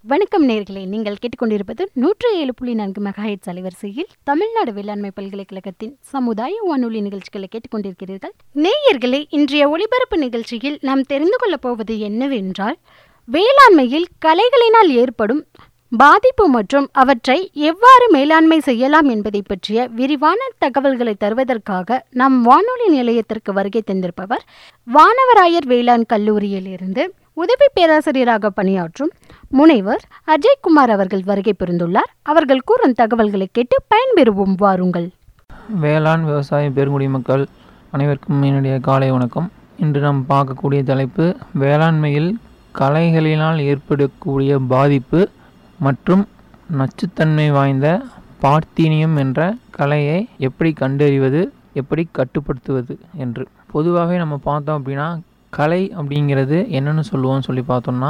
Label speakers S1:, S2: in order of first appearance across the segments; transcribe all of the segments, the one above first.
S1: வணக்கம் நேர்களே நீங்கள் கேட்டுக்கொண்டிருப்பது நூற்று ஏழு புள்ளி நான்கு மெகாஹெட்ஸ் அலைவரிசையில் தமிழ்நாடு வேளாண்மை பல்கலைக்கழகத்தின் சமுதாய வானொலி நிகழ்ச்சிகளை கேட்டுக்கொண்டிருக்கிறீர்கள் நேயர்களே இன்றைய ஒளிபரப்பு நிகழ்ச்சியில் நாம் தெரிந்து கொள்ளப் போவது என்னவென்றால் வேளாண்மையில் கலைகளினால் ஏற்படும் பாதிப்பு மற்றும் அவற்றை எவ்வாறு மேலாண்மை செய்யலாம் என்பதை பற்றிய விரிவான தகவல்களை தருவதற்காக நம் வானொலி நிலையத்திற்கு வருகை தந்திருப்பவர் வானவராயர் வேளாண் கல்லூரியிலிருந்து உதவி பேராசிரியராக பணியாற்றும் முனைவர் அஜய்குமார் அவர்கள் வருகை புரிந்துள்ளார் அவர்கள் கூறும் தகவல்களை கேட்டு பயன்பெறுவோம் வாருங்கள்
S2: வேளாண் விவசாய பெருங்குடி மக்கள் அனைவருக்கும் என்னுடைய காலை வணக்கம் இன்று நாம் பார்க்கக்கூடிய தலைப்பு வேளாண்மையில் களைகளினால் ஏற்படக்கூடிய பாதிப்பு மற்றும் நச்சுத்தன்மை வாய்ந்த பார்த்தீனியம் என்ற கலையை எப்படி கண்டறிவது எப்படி கட்டுப்படுத்துவது என்று பொதுவாகவே நம்ம பார்த்தோம் அப்படின்னா கலை அப்படிங்கிறது என்னென்னு சொல்லுவோம்னு சொல்லி பார்த்தோம்னா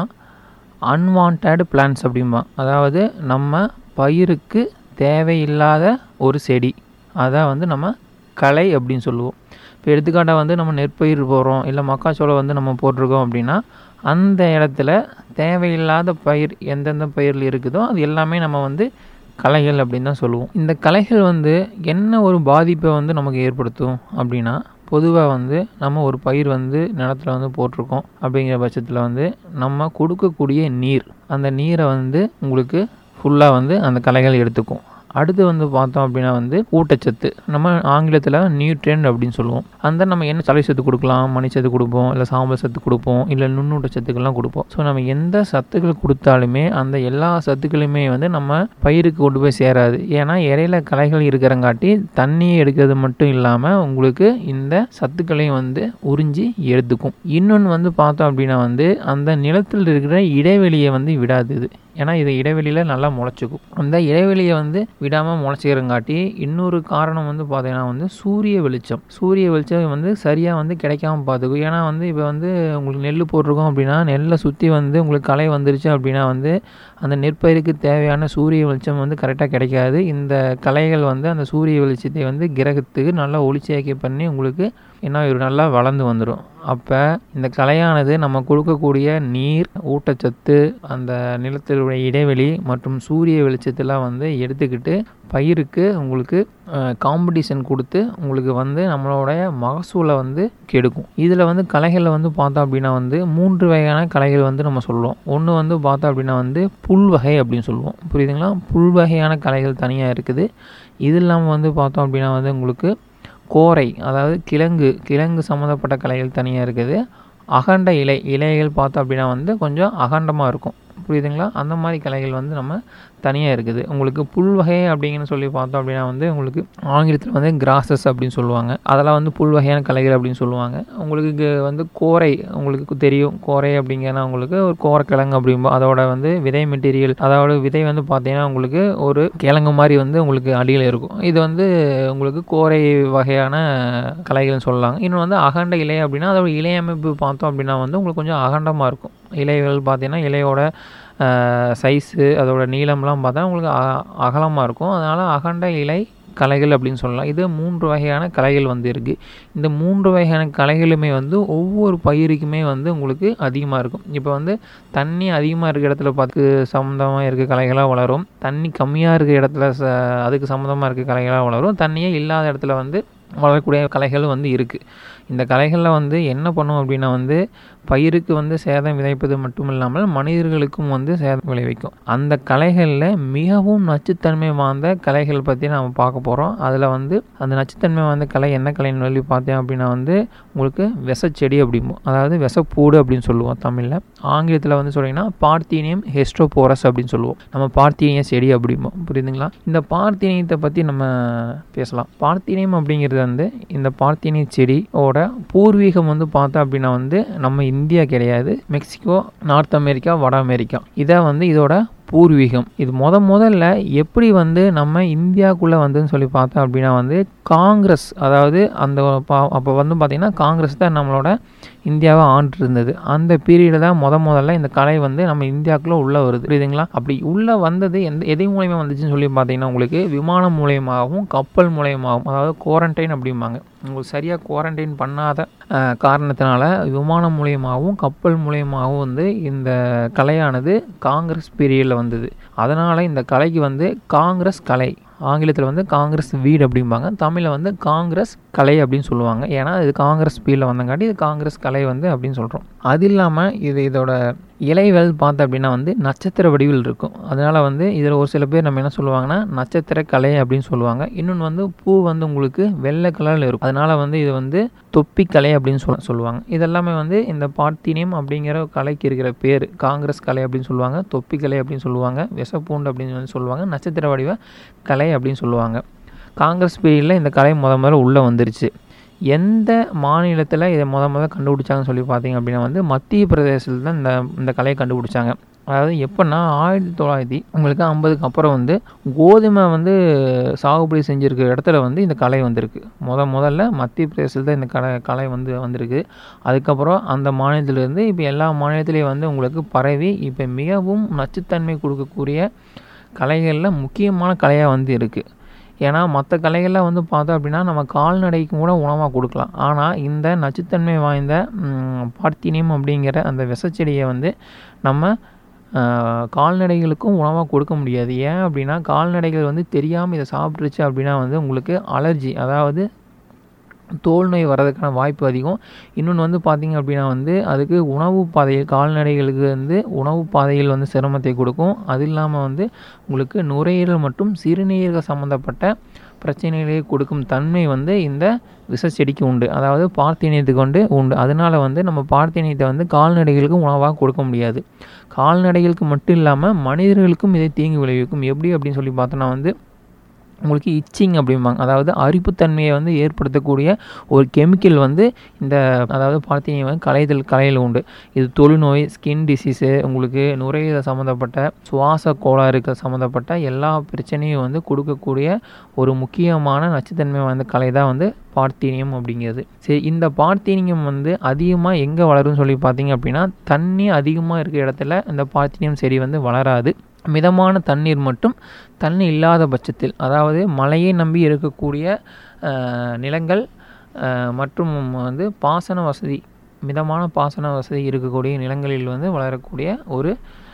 S2: அன்வான்ட் பிளான்ஸ் அப்படிம்பா அதாவது நம்ம பயிருக்கு தேவையில்லாத ஒரு செடி அதான் வந்து நம்ம களை அப்படின்னு சொல்லுவோம் இப்போ எடுத்துக்காட்டாக வந்து நம்ம நெற்பயிர் போடுறோம் இல்லை மக்காச்சோளம் வந்து நம்ம போட்டிருக்கோம் அப்படின்னா அந்த இடத்துல தேவையில்லாத பயிர் எந்தெந்த பயிரில் இருக்குதோ அது எல்லாமே நம்ம வந்து களைகள் அப்படின்னு தான் சொல்லுவோம் இந்த களைகள் வந்து என்ன ஒரு பாதிப்பை வந்து நமக்கு ஏற்படுத்தும் அப்படின்னா பொதுவாக வந்து நம்ம ஒரு பயிர் வந்து நிலத்துல வந்து போட்டிருக்கோம் அப்படிங்கிற பட்சத்தில் வந்து நம்ம கொடுக்கக்கூடிய நீர் அந்த நீரை வந்து உங்களுக்கு ஃபுல்லாக வந்து அந்த களைகள் எடுத்துக்கும் அடுத்து வந்து பார்த்தோம் அப்படின்னா வந்து ஊட்டச்சத்து நம்ம ஆங்கிலத்தில் நியூட்ரியன்ட் அப்படின்னு சொல்லுவோம் அந்த நம்ம என்ன சலை சத்து கொடுக்கலாம் மணிச்சத்து கொடுப்போம் இல்லை சாம்பல் சத்து கொடுப்போம் இல்லை நுண்ணூட்ட சத்துக்கள்லாம் கொடுப்போம் ஸோ நம்ம எந்த சத்துக்கள் கொடுத்தாலுமே அந்த எல்லா சத்துக்களுமே வந்து நம்ம பயிருக்கு கொண்டு போய் சேராது ஏன்னா இடையில களைகள் இருக்கிறங்காட்டி தண்ணியை எடுக்கிறது மட்டும் இல்லாமல் உங்களுக்கு இந்த சத்துக்களையும் வந்து உறிஞ்சி எடுத்துக்கும் இன்னொன்று வந்து பார்த்தோம் அப்படின்னா வந்து அந்த நிலத்தில் இருக்கிற இடைவெளியை வந்து விடாது இது ஏன்னா இது இடைவெளியில் நல்லா முளைச்சிக்கும் அந்த இடைவெளியை வந்து விடாமல் முளைச்சிக்கிறங்காட்டி இன்னொரு காரணம் வந்து பார்த்தீங்கன்னா வந்து சூரிய வெளிச்சம் சூரிய வெளிச்சம் வந்து சரியாக வந்து கிடைக்காம பார்த்துக்கும் ஏன்னா வந்து இப்போ வந்து உங்களுக்கு நெல் போட்டிருக்கோம் அப்படின்னா நெல்லை சுற்றி வந்து உங்களுக்கு களை வந்துருச்சு அப்படின்னா வந்து அந்த நெற்பயிருக்கு தேவையான சூரிய வெளிச்சம் வந்து கரெக்டாக கிடைக்காது இந்த களைகள் வந்து அந்த சூரிய வெளிச்சத்தை வந்து கிரகத்துக்கு நல்லா ஒளிச்சேர்க்கை பண்ணி உங்களுக்கு என்ன ஒரு நல்லா வளர்ந்து வந்துடும் அப்போ இந்த கலையானது நம்ம கொடுக்கக்கூடிய நீர் ஊட்டச்சத்து அந்த நிலத்தினுடைய இடைவெளி மற்றும் சூரிய வெளிச்சத்தெல்லாம் வந்து எடுத்துக்கிட்டு பயிருக்கு உங்களுக்கு காம்படிஷன் கொடுத்து உங்களுக்கு வந்து நம்மளுடைய மகசூலை வந்து கெடுக்கும் இதில் வந்து கலைகளில் வந்து பார்த்தோம் அப்படின்னா வந்து மூன்று வகையான கலைகள் வந்து நம்ம சொல்லுவோம் ஒன்று வந்து பார்த்தோம் அப்படின்னா வந்து புல் வகை அப்படின்னு சொல்லுவோம் புரியுதுங்களா புல் வகையான கலைகள் தனியாக இருக்குது இது இல்லாமல் வந்து பார்த்தோம் அப்படின்னா வந்து உங்களுக்கு கோரை அதாவது கிழங்கு கிழங்கு சம்மந்தப்பட்ட கலைகள் தனியாக இருக்குது அகண்ட இலை இலைகள் பார்த்தோம் அப்படின்னா வந்து கொஞ்சம் அகண்டமாக இருக்கும் புரியுதுங்களா அந்த மாதிரி கலைகள் வந்து நம்ம தனியாக இருக்குது உங்களுக்கு புல் வகை அப்படிங்கன்னு சொல்லி பார்த்தோம் அப்படின்னா வந்து உங்களுக்கு ஆங்கிலத்தில் வந்து கிராசஸ் அப்படின்னு சொல்லுவாங்க அதெல்லாம் வந்து புல் வகையான கலைகள் அப்படின்னு சொல்லுவாங்க உங்களுக்கு வந்து கோரை உங்களுக்கு தெரியும் கோரை அப்படிங்கன்னா உங்களுக்கு ஒரு கோரக்கிழங்கு அப்படிம்போம் அதோட வந்து விதை மெட்டீரியல் அதோட விதை வந்து பார்த்தீங்கன்னா உங்களுக்கு ஒரு கிழங்கு மாதிரி வந்து உங்களுக்கு அடியில் இருக்கும் இது வந்து உங்களுக்கு கோரை வகையான கலைகள்னு சொல்லலாங்க இன்னொன்று வந்து அகண்ட இலை அப்படின்னா அதோட இலை அமைப்பு பார்த்தோம் அப்படின்னா வந்து உங்களுக்கு கொஞ்சம் அகண்டமாக இருக்கும் இலைகள் பார்த்தீங்கன்னா இலையோட சைஸு அதோட நீளம்லாம் பார்த்தா உங்களுக்கு அகலமாக இருக்கும் அதனால் அகண்ட இலை கலைகள் அப்படின்னு சொல்லலாம் இது மூன்று வகையான கலைகள் வந்து இருக்குது இந்த மூன்று வகையான கலைகளுமே வந்து ஒவ்வொரு பயிருக்குமே வந்து உங்களுக்கு அதிகமாக இருக்கும் இப்போ வந்து தண்ணி அதிகமாக இருக்கிற இடத்துல பார்த்து சம்மந்தமாக இருக்க கலைகளாக வளரும் தண்ணி கம்மியாக இருக்கிற இடத்துல ச அதுக்கு சம்மந்தமாக இருக்க கலைகளாக வளரும் தண்ணியே இல்லாத இடத்துல வந்து வளரக்கூடிய கலைகளும் வந்து இருக்குது இந்த கலைகளில் வந்து என்ன பண்ணும் அப்படின்னா வந்து பயிருக்கு வந்து சேதம் விதைப்பது மட்டும் இல்லாமல் மனிதர்களுக்கும் வந்து சேதம் விளைவிக்கும் அந்த கலைகளில் மிகவும் நச்சுத்தன்மை வாய்ந்த கலைகள் பற்றி நம்ம பார்க்க போகிறோம் அதில் வந்து அந்த நச்சுத்தன்மை வாய்ந்த கலை என்ன கலைன்னு சொல்லி பார்த்தேன் அப்படின்னா வந்து உங்களுக்கு விசச்செடி அப்படிம்போம் அதாவது விசப்பூடு அப்படின்னு சொல்லுவோம் தமிழில் ஆங்கிலத்தில் வந்து சொல்லிங்கன்னா பார்த்தீனியம் ஹெஸ்ட்ரோபோரஸ் அப்படின்னு சொல்லுவோம் நம்ம பார்த்தீனிய செடி அப்படிம்போம் புரியுதுங்களா இந்த பார்த்தீனியத்தை பற்றி நம்ம பேசலாம் பார்த்தீனியம் அப்படிங்கிறது வந்து இந்த பார்த்தீனிய செடியோட பூர்வீகம் வந்து பார்த்தோம் அப்படின்னா வந்து நம்ம இந்தியா கிடையாது மெக்சிகோ நார்த் அமெரிக்கா வட அமெரிக்கா இதை வந்து இதோட பூர்வீகம் இது முத முதல்ல எப்படி வந்து நம்ம இந்தியாவுக்குள்ளே வந்துன்னு சொல்லி பார்த்தோம் அப்படின்னா வந்து காங்கிரஸ் அதாவது அந்த அப்போ வந்து பார்த்திங்கன்னா காங்கிரஸ் தான் நம்மளோட இந்தியாவை ஆண்டு இருந்தது அந்த பீரியடில் தான் முத முதல்ல இந்த கலை வந்து நம்ம இந்தியாவுக்குள்ளே உள்ளே வருது புரியுதுங்களா அப்படி உள்ளே வந்தது எந்த எதை மூலயமா வந்துச்சுன்னு சொல்லி பார்த்தீங்கன்னா உங்களுக்கு விமானம் மூலயமாகவும் கப்பல் மூலயமாகவும் அதாவது குவாரண்டைன் அப்படிம்பாங்க உங்களுக்கு சரியாக குவாரண்டைன் பண்ணாத அஹ், காரணத்தினால விமானம் மூலியமாகவும் கப்பல் மூலியமாகவும் வந்து இந்த கலையானது காங்கிரஸ் பீரியடில் வந்தது அதனால் இந்த கலைக்கு வந்து காங்கிரஸ் கலை ஆங்கிலத்தில் வந்து காங்கிரஸ் வீடு அப்படிம்பாங்க தமிழில் வந்து காங்கிரஸ் கலை அப்படின்னு சொல்லுவாங்க ஏன்னா இது காங்கிரஸ் பீரியடில் வந்தங்காட்டி இது காங்கிரஸ் கலை வந்து அப்படின்னு சொல்கிறோம் அது இல்லாமல் இது இதோட இலைகள் பார்த்த அப்படின்னா வந்து நட்சத்திர வடிவில் இருக்கும் அதனால் வந்து இதில் ஒரு சில பேர் நம்ம என்ன சொல்லுவாங்கன்னா நட்சத்திர கலை அப்படின்னு சொல்லுவாங்க இன்னொன்று வந்து பூ வந்து உங்களுக்கு வெள்ளை கலரில் இருக்கும் அதனால் வந்து இது வந்து தொப்பி கலை அப்படின்னு சொல்ல சொல்லுவாங்க இதெல்லாமே வந்து இந்த பார்த்தினியம் அப்படிங்கிற கலைக்கு இருக்கிற பேர் காங்கிரஸ் கலை அப்படின்னு சொல்லுவாங்க தொப்பி கலை அப்படின்னு சொல்லுவாங்க விஷப்பூண்டு அப்படின்னு வந்து சொல்லுவாங்க நட்சத்திர வடிவ கலை அப்படின்னு சொல்லுவாங்க காங்கிரஸ் பீரியடில் இந்த கலை முத முதல்ல உள்ளே வந்துருச்சு எந்த மாநிலத்தில் இதை முத முத கண்டுபிடிச்சாங்கன்னு சொல்லி பார்த்தீங்க அப்படின்னா வந்து மத்திய பிரதேசத்தில் தான் இந்த இந்த கலையை கண்டுபிடிச்சாங்க அதாவது எப்போன்னா ஆயிரத்தி தொள்ளாயிரத்தி உங்களுக்கு ஐம்பதுக்கு அப்புறம் வந்து கோதுமை வந்து சாகுபடி செஞ்சுருக்க இடத்துல வந்து இந்த கலை வந்திருக்கு முத முதல்ல மத்திய பிரதேசத்தில் தான் இந்த கலை கலை வந்து வந்திருக்கு அதுக்கப்புறம் அந்த மாநிலத்திலேருந்து இப்போ எல்லா மாநிலத்திலையும் வந்து உங்களுக்கு பரவி இப்போ மிகவும் நச்சுத்தன்மை கொடுக்கக்கூடிய கலைகளில் முக்கியமான கலையாக வந்து இருக்குது ஏன்னா மற்ற கலைகள்லாம் வந்து பார்த்தோம் அப்படின்னா நம்ம கால்நடைக்கு கூட உணவாக கொடுக்கலாம் ஆனால் இந்த நச்சுத்தன்மை வாய்ந்த ம், பார்த்தினியம் அப்படிங்கிற அந்த விஷச்செடியை வந்து நம்ம ஆஹ், கால்நடைகளுக்கும் உணவாக கொடுக்க முடியாது ஏன் அப்படின்னா கால்நடைகள் வந்து தெரியாமல் இதை சாப்பிட்ருச்சு அப்படின்னா வந்து உங்களுக்கு அலர்ஜி அதாவது தோல் நோய் வர்றதுக்கான வாய்ப்பு அதிகம் இன்னொன்று வந்து பார்த்திங்க அப்படின்னா வந்து அதுக்கு உணவு பாதையில் கால்நடைகளுக்கு வந்து உணவு பாதையில் வந்து சிரமத்தை கொடுக்கும் அது இல்லாமல் வந்து உங்களுக்கு நுரையீரல் மற்றும் சிறுநீரக சம்மந்தப்பட்ட பிரச்சனைகளை கொடுக்கும் தன்மை வந்து இந்த விஷச்செடிக்கு உண்டு அதாவது பார்த்தீனியத்துக்கு வந்து உண்டு அதனால வந்து நம்ம பார்த்தீனியத்தை வந்து கால்நடைகளுக்கு உணவாக கொடுக்க முடியாது கால்நடைகளுக்கு மட்டும் இல்லாமல் மனிதர்களுக்கும் இதை தீங்கு விளைவிக்கும் எப்படி அப்படின்னு சொல்லி பார்த்தோன்னா வந்து உங்களுக்கு இச்சிங் அப்படிம்பாங்க அதாவது அரிப்புத்தன்மையை வந்து ஏற்படுத்தக்கூடிய ஒரு கெமிக்கல் வந்து இந்த அதாவது பார்த்தீங்கன்னா வந்து கலைதல் கலையில் உண்டு இது தொழுநோய் ஸ்கின் டிசீஸு உங்களுக்கு நுரையீரல் சம்மந்தப்பட்ட சுவாச கோளாறுகள் சம்மந்தப்பட்ட எல்லா பிரச்சனையும் வந்து கொடுக்கக்கூடிய ஒரு முக்கியமான நச்சுத்தன்மை வாய்ந்த கலை தான் வந்து பார்த்தீனியம் அப்படிங்கிறது சரி இந்த பார்த்தீனியம் வந்து அதிகமாக எங்கே வளரும்னு சொல்லி பார்த்தீங்க அப்படின்னா தண்ணி அதிகமாக இருக்கிற இடத்துல இந்த பார்த்தீனியம் செடி வந்து வளராது மிதமான தண்ணீர் மட்டும் தண்ணி இல்லாத பட்சத்தில் அதாவது மழையை நம்பி இருக்கக்கூடிய அஹ், நிலங்கள் அஹ், மற்றும் வந்து பாசன வசதி மிதமான பாசன வசதி இருக்கக்கூடிய நிலங்களில் வந்து வளரக்கூடிய ஒரு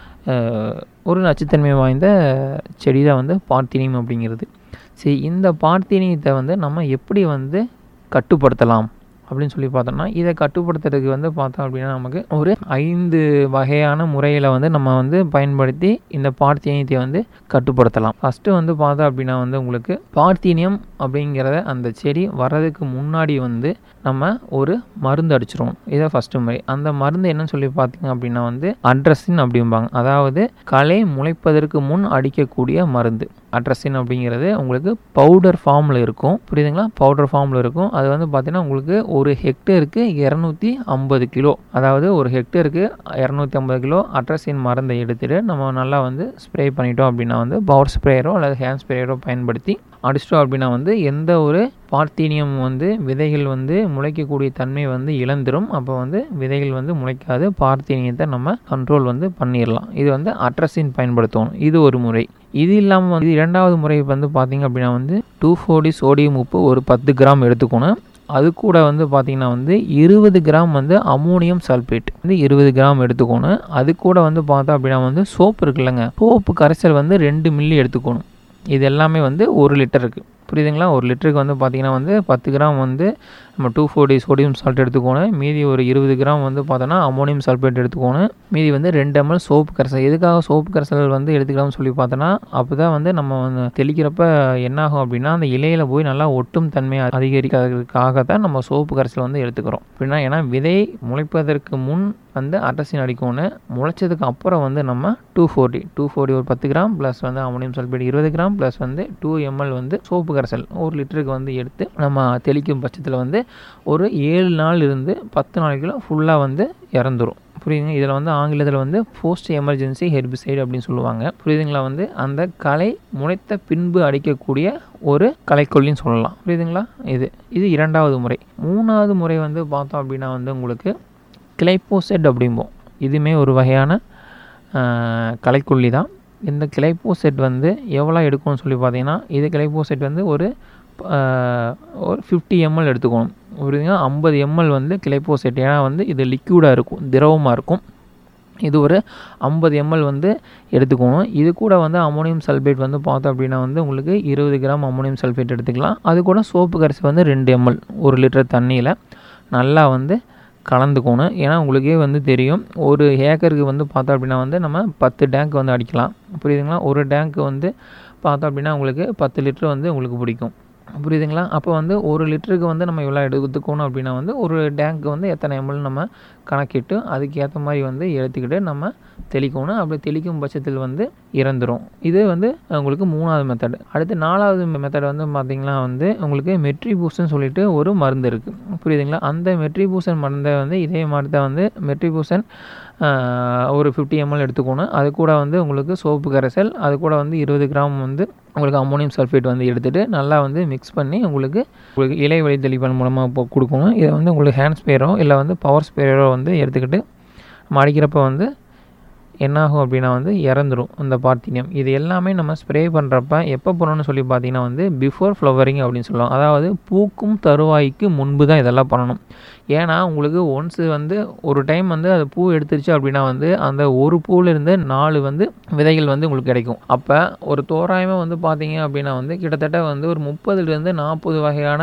S2: அஹ், ஒரு நச்சுத்தன்மை வாய்ந்த செடி தான் வந்து பார்த்தீனியம் அப்படிங்கிறது சரி இந்த பார்த்தீனியத்தை வந்து நம்ம எப்படி வந்து கட்டுப்படுத்தலாம் அப்படின்னு சொல்லி பார்த்தோம்னா இதை கட்டுப்படுத்துறதுக்கு வந்து பார்த்தோம் அப்படின்னா நமக்கு ஒரு ஐந்து வகையான முறையில் வந்து நம்ம வந்து பயன்படுத்தி இந்த பார்த்தீனியத்தை வந்து கட்டுப்படுத்தலாம் ஃபஸ்ட்டு வந்து பார்த்தோம் அப்படின்னா வந்து உங்களுக்கு பார்த்தீனியம் அப்படிங்கிறத அந்த செடி வர்றதுக்கு முன்னாடி வந்து நம்ம ஒரு மருந்து அடிச்சிருவோம் இதை ஃபஸ்ட்டு முறை அந்த மருந்து என்னன்னு சொல்லி பார்த்தீங்க அப்படின்னா வந்து அட்ரஸின் அப்படிம்பாங்க அதாவது களை முளைப்பதற்கு முன் அடிக்கக்கூடிய மருந்து அட்ரஸின் அப்படிங்கிறது உங்களுக்கு பவுடர் ஃபார்மில் இருக்கும் புரியுதுங்களா பவுடர் ஃபார்மில் இருக்கும் அது வந்து பார்த்தீங்கன்னா உங்களுக்கு ஒரு ஹெக்டேருக்கு இரநூத்தி ஐம்பது கிலோ அதாவது ஒரு ஹெக்டேருக்கு இரநூத்தி ஐம்பது கிலோ அட்ரஸின் மருந்தை எடுத்துகிட்டு நம்ம நல்லா வந்து ஸ்ப்ரே பண்ணிட்டோம் அப்படின்னா வந்து பவர் ஸ்ப்ரேயரோ அல்லது ஹேண்ட் ஸ்ப்ரேயரோ பயன்படுத்தி அடிச்சிட்டோம் அப்படின்னா வந்து எந்த ஒரு பார்த்தீனியம் வந்து விதைகள் வந்து முளைக்கக்கூடிய தன்மை வந்து இழந்துரும் அப்போ வந்து விதைகள் வந்து முளைக்காது பார்த்தீனியத்தை நம்ம கண்ட்ரோல் வந்து பண்ணிடலாம் இது வந்து அட்ரஸின் பயன்படுத்தணும் இது ஒரு முறை இது இல்லாமல் வந்து இரண்டாவது முறை வந்து பார்த்திங்க அப்படின்னா வந்து டூ ஃபோர்டி சோடியம் உப்பு ஒரு பத்து கிராம் எடுத்துக்கணும் அது கூட வந்து பார்த்திங்கன்னா வந்து இருபது கிராம் வந்து அமோனியம் சல்பேட் வந்து இருபது கிராம் எடுத்துக்கணும் அது கூட வந்து பார்த்தோம் அப்படின்னா வந்து சோப்பு இருக்குல்லங்க சோப்பு கரைசல் வந்து ரெண்டு மில்லி எடுத்துக்கணும் இது எல்லாமே வந்து ஒரு லிட்டருக்கு புரியுதுங்களா ஒரு லிட்டருக்கு வந்து பார்த்திங்கன்னா வந்து பத்து கிராம் வந்து நம்ம டூ ஃபோர்டி சோடியம் சால்ட் எடுத்துக்கணும் மீதி ஒரு இருபது கிராம் வந்து பார்த்தோன்னா அமோனியம் சல்பேட் எடுத்துக்கணும் மீதி வந்து ரெண்டு எம்எல் சோப்பு கரைசல் எதுக்காக சோப்பு கரைசல் வந்து எடுத்துக்கலாம்னு சொல்லி பார்த்தோன்னா அப்போ தான் வந்து நம்ம வந்து தெளிக்கிறப்ப என்னாகும் அப்படின்னா அந்த இலையில் போய் நல்லா ஒட்டும் தன்மையை அதிகரிக்கிறதுக்காக தான் நம்ம சோப்பு கரைசல் வந்து எடுத்துக்கிறோம் அப்படின்னா ஏன்னா விதை முளைப்பதற்கு முன் வந்து அட்ரஸின் அடிக்கணும் முளைச்சதுக்கு அப்புறம் வந்து நம்ம டூ ஃபோர்ட்டி டூ ஃபோர்ட்டி ஒரு பத்து கிராம் ப்ளஸ் வந்து அமோனியம் சல்பேட் இருபது கிராம் ப்ளஸ் வந்து டூ எம்எல் வந்து சோப்பு கரைசல் ஒரு லிட்டருக்கு வந்து எடுத்து நம்ம தெளிக்கும் பட்சத்தில் வந்து ஒரு ஏழு நாள் இருந்து பத்து நாளைக்குள்ள ஃபுல்லாக வந்து இறந்துரும் புரியுதுங்க இதில் வந்து ஆங்கிலத்தில் வந்து போஸ்ட் எமர்ஜென்சி ஹெர்பிசைடு அப்படின்னு சொல்லுவாங்க புரியுதுங்களா வந்து அந்த களை முளைத்த பின்பு அடிக்கக்கூடிய ஒரு களைக்கொல்லின்னு சொல்லலாம் புரியுதுங்களா இது இது இரண்டாவது முறை மூணாவது முறை வந்து பார்த்தோம் அப்படின்னா வந்து உங்களுக்கு கிளைப்போசெட் அப்படிம்போம் இதுவுமே ஒரு வகையான ஆஹ், களைக்கொல்லி தான் இந்த கிளைப்போசெட் வந்து எவ்வளோ எடுக்கும்னு சொல்லி பார்த்தீங்கன்னா இது கிளைப்போசெட் வந்து ஒரு ஆஹ், ஒரு ஃபிஃப்டி எம்எல் எடுத்துக்கணும் புரியுதுங்க ஐம்பது எம்எல் வந்து கிளைப்போசெட் ஏன்னா வந்து இது லிக்யூடாக இருக்கும் திரவமாக இருக்கும் இது ஒரு ஐம்பது எம்எல் வந்து எடுத்துக்கணும் இது கூட வந்து அமோனியம் சல்ஃபேட் வந்து பார்த்தோம் அப்படின்னா வந்து உங்களுக்கு இருபது கிராம் அமோனியம் சல்ஃபேட் எடுத்துக்கலாம் அது கூட சோப்பு கரைச்சி வந்து ரெண்டு எம்எல் ஒரு லிட்டர் தண்ணியில் நல்லா வந்து கலந்துக்கணும் ஏன்னா உங்களுக்கே வந்து தெரியும் ஒரு ஏக்கருக்கு வந்து பார்த்தோம் அப்படின்னா வந்து நம்ம பத்து டேங்க் வந்து அடிக்கலாம் புரியுதுங்களா ஒரு டேங்க் வந்து பார்த்தோம் அப்படின்னா உங்களுக்கு பத்து லிட்டர் வந்து உங்களுக்கு பிடிக்கும் புரியுதுங்களா அப்போ வந்து ஒரு லிட்டருக்கு வந்து நம்ம இவ்வளோ எடுத்துக்கணும் அப்படின்னா வந்து ஒரு டேங்க்கு வந்து எத்தனை எம்எல் நம்ம கணக்கிட்டு அதுக்கு ஏற்ற மாதிரி வந்து எடுத்துக்கிட்டு நம்ம தெளிக்கணும் அப்படி தெளிக்கும் பட்சத்தில் வந்து இறந்துரும் இது வந்து உங்களுக்கு மூணாவது மெத்தட் அடுத்து நாலாவது மெத்தட் வந்து பார்த்திங்கன்னா வந்து உங்களுக்கு மெட்ரிபூசன் சொல்லிட்டு ஒரு மருந்து இருக்குது புரியுதுங்களா அந்த மெட்ரிபூசன் மருந்தை வந்து இதே மாதிரி தான் வந்து மெட்ரிபூசன் ஒரு ஃபிஃப்டி எம்எல் எடுத்துக்கணும் அது கூட வந்து உங்களுக்கு சோப்பு கரைசல் அது கூட வந்து இருபது கிராம் வந்து உங்களுக்கு அம்மோனியம் சல்ஃபேட் வந்து எடுத்துகிட்டு நல்லா வந்து மிக்ஸ் பண்ணி உங்களுக்கு உங்களுக்கு இலை வழி தெளிப்பான் மூலமாக இப்போ கொடுக்கணும் இதை வந்து உங்களுக்கு ஹேண்ட் ஸ்ப்ரேயரோ இல்லை வந்து பவர் ஸ்ப்ரேயரோ வந்து எடுத்துக்கிட்டு நம்ம அடிக்கிறப்ப வந்து என்னாகும் அப்படின்னா வந்து இறந்துரும் இந்த பார்த்தினியம் இது எல்லாமே நம்ம ஸ்ப்ரே பண்ணுறப்ப எப்போ பண்ணணும்னு சொல்லி பார்த்தீங்கன்னா வந்து பிஃபோர் ஃப்ளவரிங் அப்படின்னு சொல்லுவோம் அதாவது பூக்கும் தருவாய்க்கு முன்பு தான் இதெல்லாம் பண்ணணும் ஏன்னா உங்களுக்கு ஒன்ஸ் வந்து ஒரு டைம் வந்து அது பூ எடுத்துருச்சு அப்படின்னா வந்து அந்த ஒரு பூவிலிருந்து நாலு வந்து விதைகள் வந்து உங்களுக்கு கிடைக்கும் அப்போ ஒரு தோராயமாக வந்து பார்த்தீங்க அப்படின்னா வந்து கிட்டத்தட்ட வந்து ஒரு முப்பதுலேருந்து நாற்பது வகையான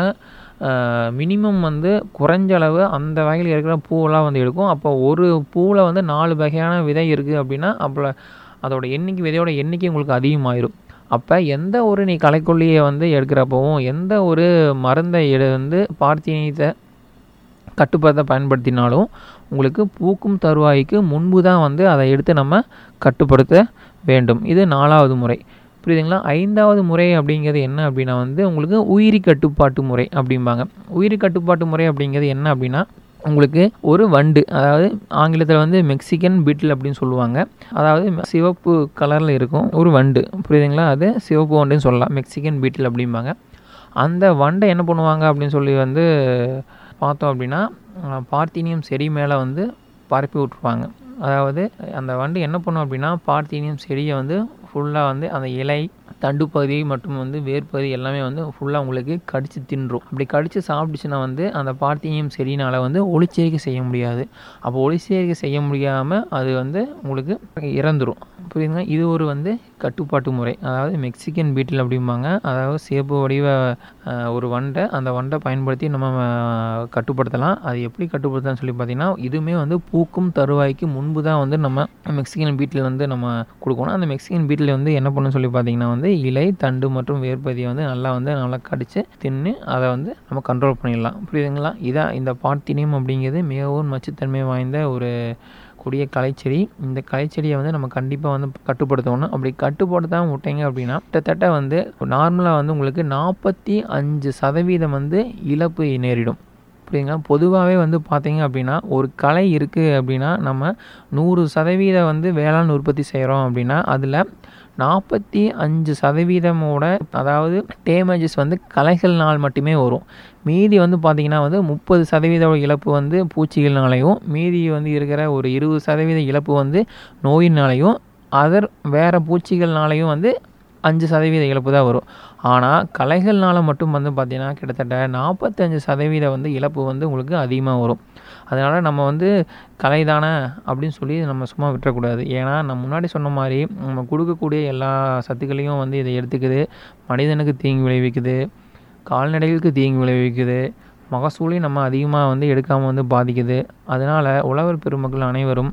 S2: மினிமம் வந்து குறைஞ்ச அளவு அந்த வகையில் இருக்கிற பூவெல்லாம் வந்து எடுக்கும் அப்போ ஒரு பூவில் வந்து நாலு வகையான விதை இருக்குது அப்படின்னா அப்போ அதோட எண்ணிக்கை விதையோட எண்ணிக்கை உங்களுக்கு அதிகமாயிரும் அப்போ எந்த ஒரு நீ களைக்கொல்லியை வந்து எடுக்கிறப்பவும் எந்த ஒரு மருந்தை எடு வந்து பார்த்தினியத்தை கட்டுப்படுத்த பயன்படுத்தினாலும் உங்களுக்கு பூக்கும் தருவாய்க்கு முன்பு தான் வந்து அதை எடுத்து நம்ம கட்டுப்படுத்த வேண்டும் இது நாலாவது முறை புரியுதுங்களா ஐந்தாவது முறை அப்படிங்கிறது என்ன அப்படின்னா வந்து உங்களுக்கு உயிரி கட்டுப்பாட்டு முறை அப்படிம்பாங்க உயிரி கட்டுப்பாட்டு முறை அப்படிங்கிறது என்ன அப்படின்னா உங்களுக்கு ஒரு வண்டு அதாவது ஆங்கிலத்தில் வந்து மெக்சிகன் பீட்டில் அப்படின்னு சொல்லுவாங்க அதாவது சிவப்பு கலரில் இருக்கும் ஒரு வண்டு புரியுதுங்களா அது சிவப்பு வண்டுன்னு சொல்லலாம் மெக்சிகன் பீட்டில் அப்படிம்பாங்க அந்த வண்டை என்ன பண்ணுவாங்க அப்படின்னு சொல்லி வந்து பார்த்தோம் அப்படின்னா பார்த்தீனியம் செடி மேலே வந்து பரப்பி விட்ருவாங்க அதாவது அந்த வண்டு என்ன பண்ணும் அப்படின்னா பார்த்தீனியம் செடியை வந்து ஃபுல்லாக வந்து அந்த இலை தண்டு பகுதி மற்றும் வந்து வேர் பகுதி எல்லாமே வந்து ஃபுல்லாக உங்களுக்கு கடித்து தின்றும் அப்படி கடித்து சாப்பிட்டுச்சுன்னா வந்து அந்த பார்த்தீனியம் செடினால் வந்து ஒளிச்சேர்க்கை செய்ய முடியாது அப்போ ஒளிச்சேர்க்கை செய்ய முடியாமல் அது வந்து உங்களுக்கு இறந்துரும் புரியுதுங்க இது ஒரு வந்து கட்டுப்பாட்டு முறை அதாவது மெக்சிகன் பீட்டில் அப்படிம்பாங்க அதாவது சேப்பு வடிவ ஒரு வண்டை அந்த வண்டை பயன்படுத்தி நம்ம கட்டுப்படுத்தலாம் அது எப்படி கட்டுப்படுத்தலாம்னு சொல்லி பார்த்தீங்கன்னா இதுவுமே வந்து பூக்கும் தருவாய்க்கு முன்பு தான் வந்து நம்ம மெக்சிகன் பீட்டில் வந்து நம்ம கொடுக்கணும் அந்த மெக்சிகன் பீட்டில் வந்து என்ன பண்ணணும்னு சொல்லி பார்த்தீங்கன்னா வந்து இலை தண்டு மற்றும் வேர்பதியை வந்து நல்லா வந்து நல்லா கடித்து தின்னு அதை வந்து நம்ம கண்ட்ரோல் பண்ணிடலாம் புரியுதுங்களா இதான் இந்த பாட்டினியம் அப்படிங்கிறது மிகவும் நச்சுத்தன்மை வாய்ந்த ஒரு கூடிய கலைச்செடி இந்த கலைச்செடியை வந்து நம்ம கண்டிப்பாக வந்து கட்டுப்படுத்தணும் அப்படி கட்டுப்படுத்தாமல் விட்டீங்க அப்படின்னா கிட்டத்தட்ட வந்து நார்மலாக வந்து உங்களுக்கு நாற்பத்தி அஞ்சு சதவீதம் வந்து இழப்பு நேரிடும் புரியுங்களா பொதுவாகவே வந்து பார்த்தீங்க அப்படின்னா ஒரு கலை இருக்குது அப்படின்னா நம்ம நூறு சதவீதம் வந்து வேளாண் உற்பத்தி செய்கிறோம் அப்படின்னா அதில் நாற்பத்தி அஞ்சு சதவீதமோட அதாவது டேமேஜஸ் வந்து கலைகள்னால் மட்டுமே வரும் மீதி வந்து பார்த்திங்கன்னா வந்து முப்பது சதவீத இழப்பு வந்து பூச்சிகள்னாலையும் மீதி வந்து இருக்கிற ஒரு இருபது சதவீத இழப்பு வந்து நோயினாலையும் அதர் வேறு பூச்சிகள்னாலையும் வந்து அஞ்சு சதவீத இழப்பு தான் வரும் ஆனால் கலைகள்னால மட்டும் வந்து பார்த்திங்கன்னா கிட்டத்தட்ட நாற்பத்தஞ்சு சதவீதம் வந்து இழப்பு வந்து உங்களுக்கு அதிகமாக வரும் அதனால் நம்ம வந்து கலை தானே அப்படின்னு சொல்லி நம்ம சும்மா விட்டுறக்கூடாது ஏன்னா நான் முன்னாடி சொன்ன மாதிரி நம்ம கொடுக்கக்கூடிய எல்லா சத்துக்களையும் வந்து இதை எடுத்துக்குது மனிதனுக்கு தீங்கு விளைவிக்குது கால்நடைகளுக்கு தீங்கு விளைவிக்குது மகசூலையும் நம்ம அதிகமாக வந்து எடுக்காமல் வந்து பாதிக்குது அதனால் உழவர் பெருமக்கள் அனைவரும்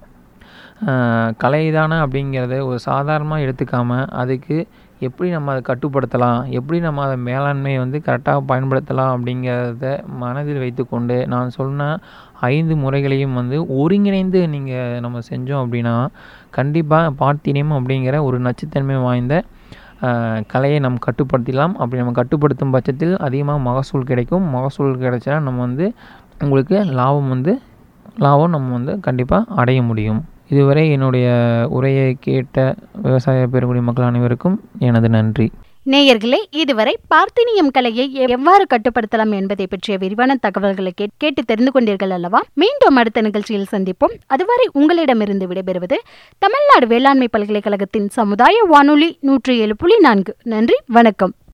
S2: கலை தானே அப்படிங்கிறத ஒரு சாதாரணமாக எடுத்துக்காமல் அதுக்கு எப்படி நம்ம அதை கட்டுப்படுத்தலாம் எப்படி நம்ம அதை மேலாண்மையை வந்து கரெக்டாக பயன்படுத்தலாம் அப்படிங்கிறத மனதில் வைத்துக்கொண்டு நான் சொன்ன ஐந்து முறைகளையும் வந்து ஒருங்கிணைந்து நீங்கள் நம்ம செஞ்சோம் அப்படின்னா கண்டிப்பாக பார்த்தினியம் அப்படிங்கிற ஒரு நச்சுத்தன்மை வாய்ந்த கலையை நம்ம கட்டுப்படுத்தலாம் அப்படி நம்ம கட்டுப்படுத்தும் பட்சத்தில் அதிகமாக மகசூல் கிடைக்கும் மகசூல் கிடைச்சா நம்ம வந்து உங்களுக்கு லாபம் வந்து லாபம் நம்ம வந்து கண்டிப்பாக அடைய முடியும் இதுவரை என்னுடைய உரையை கேட்ட விவசாய பெருங்குடி மக்கள் அனைவருக்கும் எனது நன்றி
S1: நேயர்களே இதுவரை பார்த்தினியம் கலையை எவ்வாறு கட்டுப்படுத்தலாம் என்பதை பற்றிய விரிவான தகவல்களை கேட்- கேட்டு தெரிந்து கொண்டீர்கள் அல்லவா மீண்டும் அடுத்த நிகழ்ச்சியில் சந்திப்போம் அதுவரை உங்களிடமிருந்து விடைபெறுவது தமிழ்நாடு வேளாண்மை பல்கலைக்கழகத்தின் சமுதாய வானொலி நூற்றி ஏழு புள்ளி நான்கு நன்றி வணக்கம்